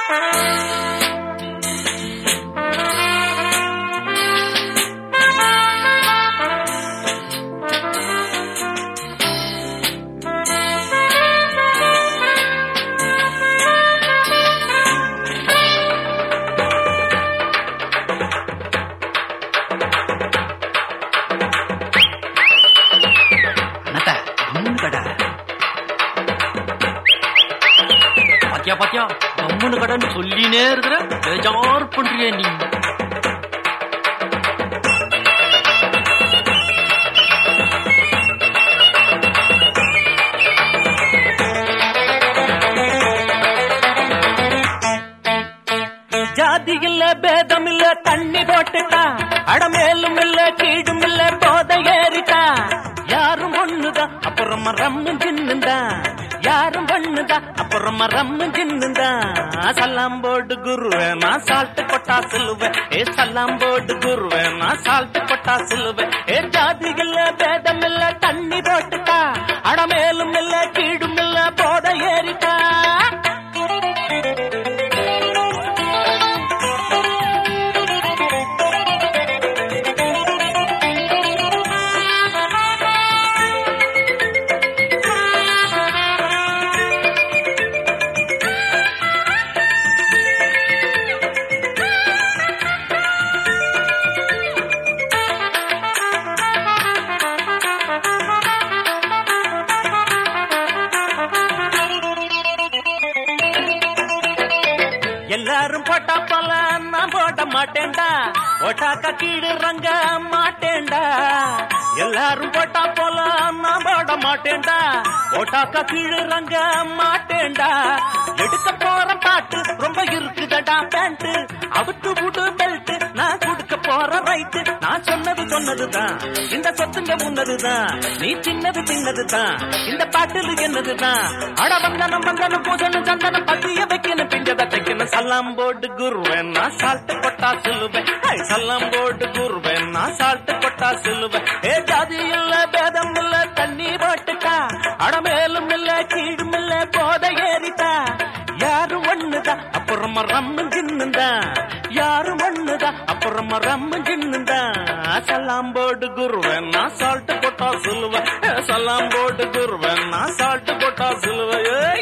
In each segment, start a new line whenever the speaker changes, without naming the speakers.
அண்ணாத்த கம்முன்னு கடை பாத்தியா பாத்தியா கம்முன்னு கடைன்னு சொல்லினே இருக்கிற பேஜார் பண்றிய நீ
ஜாதி இல்ல பேதம் இல்ல தண்ணி போட்டுட்டா அடமேலும் இல்ல கீழும் இல்ல போத ஏறிட்டா யாரும் ஒண்ணுதான் அப்புறமா ரம்மு சின்னுந்தா யாரும் ஒண்ணுதான் அப்புறமா ரம்மு சின்னுந்தா சல்லாம் போடு குருவே நான் சால்ட்டு கொட்டா சொல்லுவேன் ஏ சல்லாம் போடு குருவே நான் சால்ட்டு கொட்டா சொல்லுவேன் ஏ ஜாதி இல்ல பேதம் இல்ல தண்ணி போட்டுட்டா அடமேலும் இல்ல கீழும் இல்ல போத ஏறிட்டா எல்லாரும் போட்டா போல நான் போட மாட்டேன்டா போட்டாக்க கீழே ரங்க மாட்டேன்டா எல்லாரும் போட்டா போல நான் போட மாட்டேன்டா போட்டாக்க கீழே ரங்க மாட்டேன்டா எடுக்க போற பாட்டு ரொம்ப இருக்குதடா பேண்ட் அவுத்து விடு பெல்ட் நான் கொடுக்க போற ரைட்டு நான் சொன்னது சொன்னதுதான் இந்த சொத்துங்க முன்னதுதான் நீ சின்னது சின்னதுதான் இந்த பாட்டில் என்னதுதான் அட வந்தனம் வந்தனம் பூஜனம் சந்தனம் பத்திய வைக்கணும் பிஞ்சத தைக்கணும் சல்லாம் போட்டு குருவேன் நான் சால்ட்டு கொட்டா சொல்லுவேன் ஐ, சல்லாம் போட்டு குருவேன் நான் சால்ட்டு கொட்டா சொல்லுவேன் ஏ ஜாதி இல்ல பேதம் இல்ல தண்ணி போட்டுட்டா அடமேலும் இல்ல கீழும் இல்ல போத ஏறிட்டா யாரும் ஒண்ணுதான் அப்புறமா ரம்மு சின்னுந்தா யாரும் ஒண்ணுதான் அப்புறமா ரம்மு சின்னுந்தா சல்லாம் போட்டு குருவேன் நான் சால்ட்டு கொட்டா சொல்லுவேன் ஏ, சல்லாம் போட்டு குருவேன் நான் சால்ட்டு கொட்டா சொல்லுவேன் ஏய்.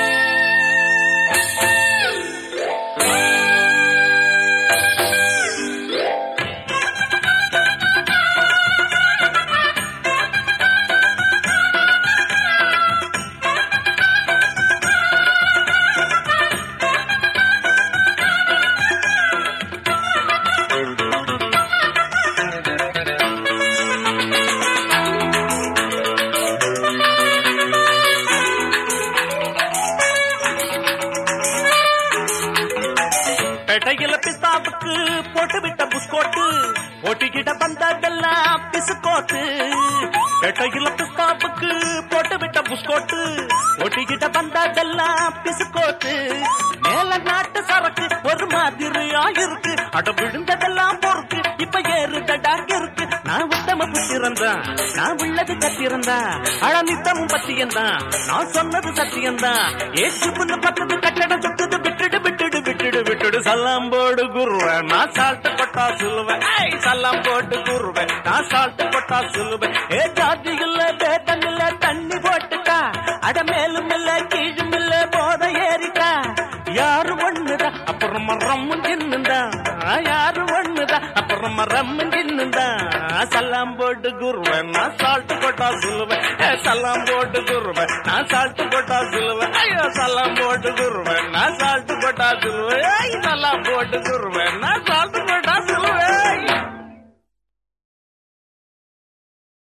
பெட்டையில பிஸ்தாவுக்கு போட்டு விட்ட புஸ்கோட்டு ஓட்டிக்கிட்ட வந்ததெல்லாம் பிசுக்கோட்டு பெட்டையில பிஸ்தாவுக்கு போட்டு விட்ட புஸ்கோட்டு ஓட்டிக்கிட்ட வந்ததெல்லாம் பிசுக்கோட்டு மேல நாட்டு சரக்கு ஒரு மாதிரியா இருக்கு அட விழுந்ததெல்லாம் பொறுக்கு இப்ப ஏறுதடா இருக்கு நான் உத்தம புத்திரந்தான் நான் உள்ளது கத்திரந்தான் அழ நித்தமும் பத்தியந்தான் நான் சொன்னது சத்தியந்தான் ஏச்சு புண்ணு பத்தது கட்டடம் சுட்டுது விட்டுடு விட்டுடு விட்டுடு விட்டுடு சல்லாம் போடு குருவேன் நான் சால்ட்டு கொட்டா சொல்லுவேன் ஏய் சல்லாம் போட்டு குருவேன் நான் சால்ட்டு கொட்டா சொல்லுவேன் ஏ ஜாதி இல்ல பேட்டம் இல்ல தண்ணி போட்டுட்டா அட மேலும் இல்ல கீழும் இல்ல போத ஏறிட்டா யாரு ஒண்ணுதா அப்புறமா ரம்மு தின்னுந்தா யாரு ஒண்ணுதா அப்புறமா ரம்மு தின்னுந்தா சல்லாம் போட்டு குருவேன் நான் சால்ட்டு கொட்டா சொல்லுவேன் ஏ, சல்லாம் போட்டு குருவேன் நான் சால்ட்டு கொட்டா சொல்லுவேன் ஐயோ சல்லாம் போட்டு குருவேன் நான் சால்ட்டு கொட்டா சொல்லுவேன் ஏய், சல்லாம் போட்டு குருவேன் நான் சால்ட்டு